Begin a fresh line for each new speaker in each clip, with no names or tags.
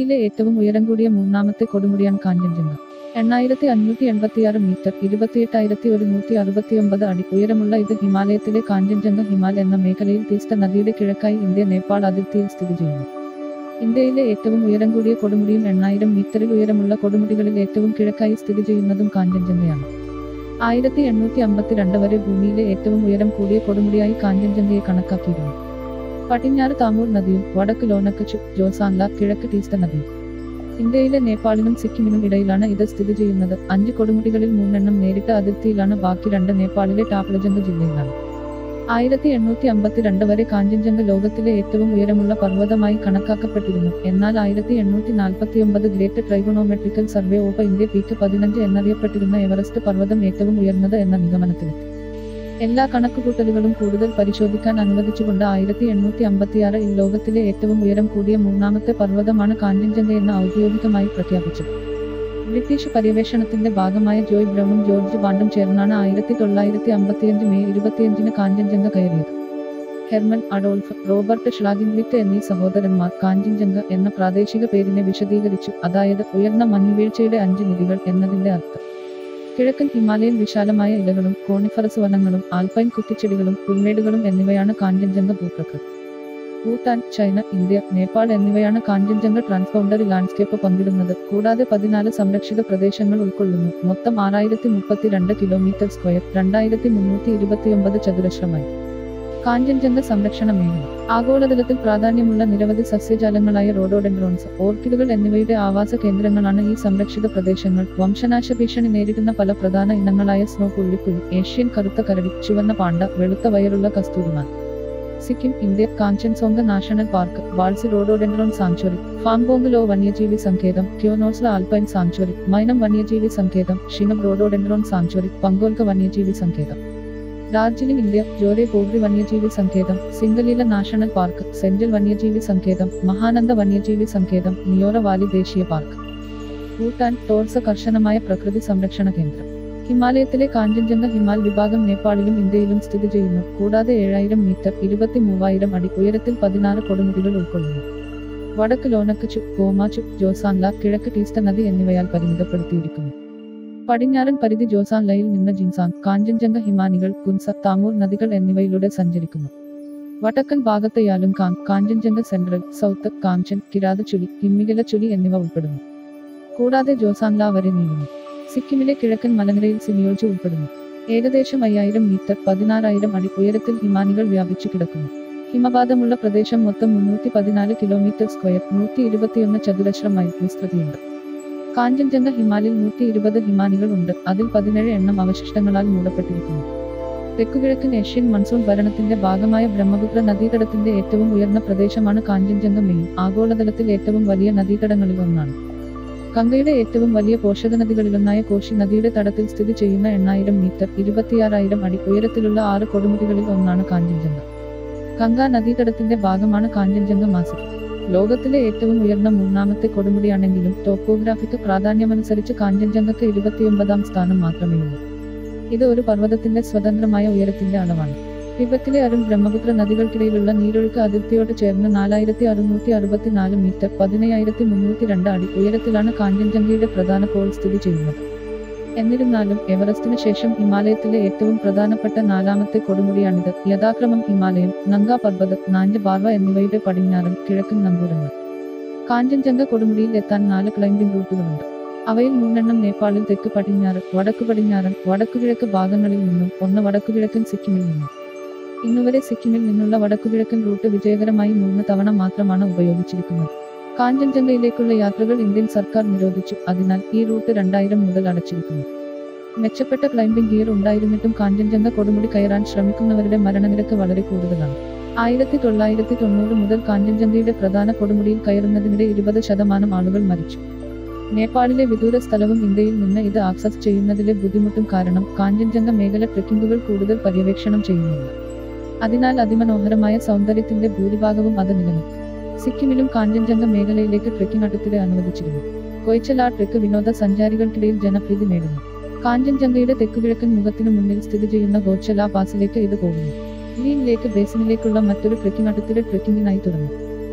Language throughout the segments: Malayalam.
ഇന്ത്യയിലെ ഏറ്റവും ഉയരം കൂടിയ മൂന്നാമത്തെ കൊടുമുടിയാണ് കാഞ്ചൻജംഗ എണ്ണായിരത്തി അഞ്ഞൂറ്റി എൺപത്തിയാറ് മീറ്റർ ഇരുപത്തിയെട്ടായിരത്തി ഒരുന്നൂറ്റി അറുപത്തിയൊമ്പത് അടി ഉയരമുള്ള ഇത് ഹിമാലയത്തിലെ കാഞ്ചൻജംഗ ഹിമാൽ എന്ന മേഖലയിൽ തീസ്ത നദിയുടെ കിഴക്കായി ഇന്ത്യ നേപ്പാൾ അതിർത്തിയിൽ സ്ഥിതി ചെയ്യുന്നു ഇന്ത്യയിലെ ഏറ്റവും ഉയരം കൂടിയ കൊടുമുടിയും എണ്ണായിരം മീറ്ററിൽ ഉയരമുള്ള കൊടുമുടികളിൽ ഏറ്റവും കിഴക്കായി സ്ഥിതി ചെയ്യുന്നതും കാഞ്ചൻജംഗയാണ് ആയിരത്തി എണ്ണൂറ്റി അമ്പത്തിരണ്ട് വരെ ഭൂമിയിലെ ഏറ്റവും ഉയരം കൂടിയ കൊടുമുടിയായി കാഞ്ചൻജംഗയെ കണക്കാക്കിയിരുന്നു പടിഞ്ഞാറ് താമൂർ നദിയും വടക്ക് ലോനക്കച്ചു ജോസാൻല കിഴക്ക് തീസ്ത നദിയും ഇന്ത്യയിലെ നേപ്പാളിനും സിക്കിമിനും ഇടയിലാണ് ഇത് സ്ഥിതി ചെയ്യുന്നത് അഞ്ച് കൊടുമുടികളിൽ മൂന്നെണ്ണം നേരിട്ട അതിർത്തിയിലാണ് ബാക്കി രണ്ട് നേപ്പാളിലെ ടാപ്ലജംഗ ജില്ലയിലാണ് ആയിരത്തി എണ്ണൂറ്റി അമ്പത്തിരണ്ട് വരെ കാഞ്ചൻജംഗ ലോകത്തിലെ ഏറ്റവും ഉയരമുള്ള പർവ്വതമായി കണക്കാക്കപ്പെട്ടിരുന്നു എന്നാൽ ആയിരത്തി എണ്ണൂറ്റി നാൽപ്പത്തിയൊമ്പത് great trigonometrical survey of India peak പതിനഞ്ച് എന്നറിയപ്പെട്ടിരുന്ന എവറസ്റ്റ് പർവ്വതം ഏറ്റവും ഉയർന്നത് എന്ന നിഗമനത്തിലെത്തി എല്ലാ കണക്കുകൂട്ടലുകളും കൂടുതൽ പരിശോധിക്കാൻ അനുവദിച്ചുകൊണ്ട് ആയിരത്തി എണ്ണൂറ്റി അമ്പത്തിയാറ് ഈ ലോകത്തിലെ ഏറ്റവും ഉയരം കൂടിയ മൂന്നാമത്തെ പർവ്വതമാണ് കാഞ്ചൻജംഗ എന്ന് ഔദ്യോഗികമായി പ്രഖ്യാപിച്ചത് ബ്രിട്ടീഷ് പര്യവേഷണത്തിന്റെ ഭാഗമായ ജോയ് ബ്രൗണും ജോർജ് ബാണ്ടും ചേർന്നാണ് ആയിരത്തി തൊള്ളായിരത്തി അമ്പത്തിയഞ്ച് മെയ് ഇരുപത്തിയഞ്ചിന് കാഞ്ചൻജംഗ കയറിയത് ഹെർമൻ അഡോൾഫ് റോബർട്ട് ഷ്ലാഗിൻവിറ്റ് എന്നീ സഹോദരന്മാർ കാഞ്ചൻജംഗ എന്ന പ്രാദേശിക പേരിനെ വിശദീകരിച്ചു അതായത് ഉയർന്ന മഞ്ഞുവീഴ്ചയുടെ അഞ്ച് നിധികൾ എന്നതിന്റെ അർത്ഥം കിഴക്കൻ ഹിമാലയൻ വിശാലമായ ഇലകളും കോണിഫറസ് വനങ്ങളും ആൽപൈൻ കുറ്റിച്ചെടികളും പുൽമേടുകളും എന്നിവയാണ് കാഞ്ചൻജംഗ ഭൂപ്രകൃതി ഭൂട്ടാൻ ചൈന ഇന്ത്യ നേപ്പാൾ എന്നിവയാണ് കാഞ്ചൻജംഗ ട്രാൻസ്ബൗണ്ടറി ലാൻഡ്സ്കേപ്പ് പങ്കിടുന്നത് കൂടാതെ പതിനാല് സംരക്ഷിത പ്രദേശങ്ങൾ ഉൾക്കൊള്ളുന്നു മൊത്തം ആറായിരത്തി മുപ്പത്തിരണ്ട് കിലോമീറ്റർ സ്ക്വയർ രണ്ടായിരത്തി മുന്നൂറ്റി ഇരുപത്തിയൊമ്പത് ചതുരശ്രമായി കാഞ്ചൻജംഗ സംരക്ഷണ മേഖല ആഗോളതലത്തിൽ പ്രാധാന്യമുള്ള നിരവധി സസ്യജാലങ്ങളായ റോഡോഡെൻഡ്രോൺസ് ഓർക്കിഡുകൾ എന്നിവയുടെ ആവാസ കേന്ദ്രങ്ങളാണ് ഈ സംരക്ഷിത പ്രദേശങ്ങൾ വംശനാശ ഭീഷണി നേരിടുന്ന പല പ്രധാന ഇനങ്ങളായ സ്നോ പുള്ളിപ്പുലി ഏഷ്യൻ കറുത്ത കരടി ചുവന്ന പാണ്ട വെളുത്ത വയറുള്ള കസ്തൂരിമാൻ Sikkim India Kanchenjunga national park Varsey rhododendron sanctuary Fambonglho വന്യജീവി സങ്കേതം ക്യോനോസ്ല ആൽപൈൻ സാങ്ച്വറി മൈനം വന്യജീവി സങ്കേതം ഷിനം റോഡോഡെൻഡ്രോൺ സാങ്ച്വറി പങ്കോൽക്ക വന്യജീവി സങ്കേതം ഡാർജിലിംഗ് ഇന്ത്യ ജോരെ പോഗ്രി വന്യജീവി സങ്കേതം സിംഗലീല നാഷണൽ പാർക്ക് സെഞ്ചൽ വന്യജീവി സങ്കേതം മഹാനന്ദ വന്യജീവി സങ്കേതം നിയോറ വാലി ദേശീയ പാർക്ക് ഭൂട്ടാൻ ടോർസ കർശനമായ പ്രകൃതി സംരക്ഷണ കേന്ദ്രം ഹിമാലയത്തിലെ കാഞ്ചൻജംഗ ഹിമാൽ വിഭാഗം നേപ്പാളിലും ഇന്ത്യയിലും സ്ഥിതി ചെയ്യുന്നു കൂടാതെ ഏഴായിരം മീറ്റർ ഇരുപത്തി മൂവായിരം അടി ഉയരത്തിൽ പതിനാറ് കൊടുമുടികൾ ഉൾക്കൊള്ളുന്നു വടക്ക് ലോനക്കച്ചു ഗോമാച്ചു ജോസാൻല കിഴക്ക് ടീസ്റ്റ നദി എന്നിവയാൽ പരിമിതപ്പെടുത്തിയിരിക്കുന്നു പടിഞ്ഞാറൻ പരിധി ജോസാൻലയിൽ നിന്ന് ജിൻസാങ് കാഞ്ചൻജംഗ ഹിമാനികൾ കുൻസ താമൂർ നദികൾ എന്നിവയിലൂടെ സഞ്ചരിക്കുന്നു വടക്കൻ ഭാഗത്ത് യാലുംകാങ് കാഞ്ചൻജംഗ സെൻട്രൽ സൗത്ത് കാഞ്ചൻ കിരാത ചുലി ഹിമ്മികല ചുലി എന്നിവ ഉൾപ്പെടുന്നു കൂടാതെ ജോസാൻല വരെ നീളുന്നു സിക്കിമിലെ കിഴക്കൻ മലനിരയിൽ സിമിയോജ് ഉൾപ്പെടുന്നു ഏകദേശം അയ്യായിരം മീറ്റർ പതിനാറായിരം അടി ഉയരത്തിൽ ഹിമാനികൾ വ്യാപിച്ചു കിടക്കുന്നു ഹിമപാതമുള്ള പ്രദേശം മൊത്തം മുന്നൂറ്റി പതിനാല് കിലോമീറ്റർ സ്ക്വയർ നൂറ്റി ഇരുപത്തിയൊന്ന് ചതുരശ്ര മൈൽ വിസ്തൃതിയുണ്ട് കാഞ്ചൻജംഗ ഹിമാലിൽ നൂറ്റി ഇരുപത് ഹിമാനികൾ ഉണ്ട് അതിൽ പതിനേഴ് എണ്ണം അവശിഷ്ടങ്ങളാൽ മൂടപ്പെട്ടിരിക്കുന്നു തെക്കുകിഴക്കൻ ഏഷ്യൻ മൺസൂൺ ഭരണത്തിന്റെ ഭാഗമായ ബ്രഹ്മപുത്ര നദീതടത്തിന്റെ ഏറ്റവും ഉയർന്ന പ്രദേശമാണ് കാഞ്ചൻജംഗ മെയിൻ ആഗോളതലത്തിൽ ഏറ്റവും വലിയ നദീതടങ്ങളിൽ ഒന്നാണ് ഗംഗയുടെ ഏറ്റവും വലിയ പോഷക നദികളിലൊന്നായ കോശി നദിയുടെ തടത്തിൽ സ്ഥിതി ചെയ്യുന്ന എണ്ണായിരം മീറ്റർ ഇരുപത്തിയാറായിരം അടി ഉയരത്തിലുള്ള ആറ് കൊടുമുടികളിൽ ഒന്നാണ് കാഞ്ചൻജംഗ ഗംഗാ നദീതടത്തിന്റെ ഭാഗമാണ് കാഞ്ചൻജംഗ മാസിക് ലോകത്തിലെ ഏറ്റവും ഉയർന്ന മൂന്നാമത്തെ കൊടുമുടിയാണെങ്കിലും ടോപ്പോഗ്രാഫിക് പ്രാധാന്യമനുസരിച്ച് കാഞ്ചൻജംഗക്ക് ഇരുപത്തിയൊമ്പതാം സ്ഥാനം മാത്രമേയുള്ളൂ ഇത് ഒരു പർവ്വതത്തിന്റെ സ്വതന്ത്രമായ ഉയരത്തിന്റെ അളവാണ് ടിബറ്റിലെ അരുൺ ബ്രഹ്മപുത്ര നദികൾക്കിടയിലുള്ള നീരൊഴുക്ക് അതിർത്തിയോട് ചേർന്ന് നാലായിരത്തി അറുന്നൂറ്റി അറുപത്തിനാല് മീറ്റർ പതിനയ്യായിരത്തി മുന്നൂറ്റി രണ്ട് അടി ഉയരത്തിലാണ് കാഞ്ചൻജംഗയുടെ പ്രധാന കോൾ സ്ഥിതി ചെയ്യുന്നത് എന്നിരുന്നാലും എവറസ്റ്റിന് ശേഷം ഹിമാലയത്തിലെ ഏറ്റവും പ്രധാനപ്പെട്ട നാലാമത്തെ കൊടുമുടിയാണിത് യഥാക്രമം ഹിമാലയം നങ്ക പർവ്വത് നാഞ്ച് ബാർവ എന്നിവയുടെ പടിഞ്ഞാറൻ കിഴക്കൻ നങ്കൂരങ്ങൾ കാഞ്ചൻജംഗ കൊടുമുടിയിൽ എത്താൻ നാല് ക്ലൈംബിംഗ് റൂട്ടുകളുണ്ട് അവയിൽ മൂന്നെണ്ണം നേപ്പാളിൽ തെക്ക് പടിഞ്ഞാറ് വടക്കു പടിഞ്ഞാറൻ വടക്കുകിഴക്ക് ഭാഗങ്ങളിൽ നിന്നും ഒന്ന് വടക്കുകിഴക്കൻ സിക്കിമിൽ നിന്നും ഇന്നുവരെ സിക്കിമിൽ നിന്നുള്ള വടക്കുകിഴക്കൻ റൂട്ട് വിജയകരമായി മൂന്ന് തവണ മാത്രമാണ് ഉപയോഗിച്ചിരിക്കുന്നത് കാഞ്ചൻജംഗയിലേക്കുള്ള യാത്രകൾ ഇന്ത്യൻ സർക്കാർ നിരോധിച്ചു അതിനാൽ ഈ റൂട്ട് രണ്ടായിരം മുതൽ അടച്ചിരിക്കുന്നു മെച്ചപ്പെട്ട ക്ലൈംബിംഗ് ഗിയർ ഉണ്ടായിരുന്നിട്ടും കാഞ്ചൻജംഗ കൊടുമുടി കയറാൻ ശ്രമിക്കുന്നവരുടെ മരണനിരക്ക് വളരെ കൂടുതലാണ് ആയിരത്തി തൊള്ളായിരത്തി തൊണ്ണൂറ് മുതൽ കാഞ്ചൻജംഗയുടെ പ്രധാന കൊടുമുടിയിൽ കയറുന്നതിനിടെ ഇരുപത് ശതമാനം ആളുകൾ മരിച്ചു നേപ്പാളിലെ വിദൂര സ്ഥലവും ഇന്ത്യയിൽ നിന്ന് ഇത് ആക്സസ് ചെയ്യുന്നതിലെ ബുദ്ധിമുട്ടും കാരണം കാഞ്ചൻജംഗ മേഖല ട്രെക്കിംഗുകൾ കൂടുതൽ പര്യവേക്ഷണം ചെയ്യുന്നില്ല അതിനാൽ അതിമനോഹരമായ സൗന്ദര്യത്തിന്റെ ഭൂരിഭാഗവും അത് നിലനിർത്തി സിക്കിമിലും കാഞ്ചൻജംഗ മേഖലയിലേക്ക് ട്രെക്കിംഗ് അടുത്തിടെ അനുവദിച്ചിരുന്നു കൊയ്ച്ചലാ ട്രെക്ക് വിനോദ സഞ്ചാരികൾക്കിടയിൽ ജനപ്രീതി നേടുന്നു കാഞ്ചൻജംഗയുടെ തെക്കുകിഴക്കൻ മുഖത്തിനു മുന്നിൽ സ്ഥിതി ചെയ്യുന്ന ഗോച്ചല പാസിലേക്ക് ഇത് പോകുന്നു ഗ്രീൻ ലേക്ക് ബേസിനിലേക്കുള്ള മറ്റൊരു ട്രെക്കിംഗ് അടുത്തിടെ ട്രെക്കിംഗിനായി തുടങ്ങും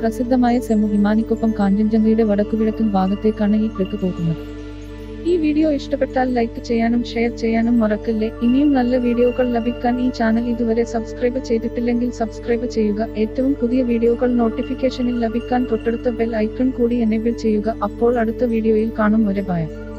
പ്രസിദ്ധമായ സെമു ഹിമാനിക്കൊപ്പം കാഞ്ചൻജംഗയുടെ വടക്കുകിഴക്കൻ ഭാഗത്തേക്കാണ് ഈ ട്രെക്ക് പോകുന്നത്
ഈ വീഡിയോ ഇഷ്ടപ്പെട്ടാൽ ലൈക്ക് ചെയ്യാനും ഷെയർ ചെയ്യാനും മറക്കല്ലേ ഇനിയും നല്ല വീഡിയോകൾ ലഭിക്കാൻ ഈ ചാനൽ ഇതുവരെ സബ്സ്ക്രൈബ് ചെയ്തിട്ടില്ലെങ്കിൽ സബ്സ്ക്രൈബ് ചെയ്യുക ഏറ്റവും പുതിയ വീഡിയോകൾ നോട്ടിഫിക്കേഷനിൽ ലഭിക്കാൻ തൊട്ടടുത്ത ബെൽ ഐക്കൺ കൂടി എനേബിൾ ചെയ്യുക അപ്പോൾ അടുത്ത വീഡിയോയിൽ കാണും വരെ ഭയം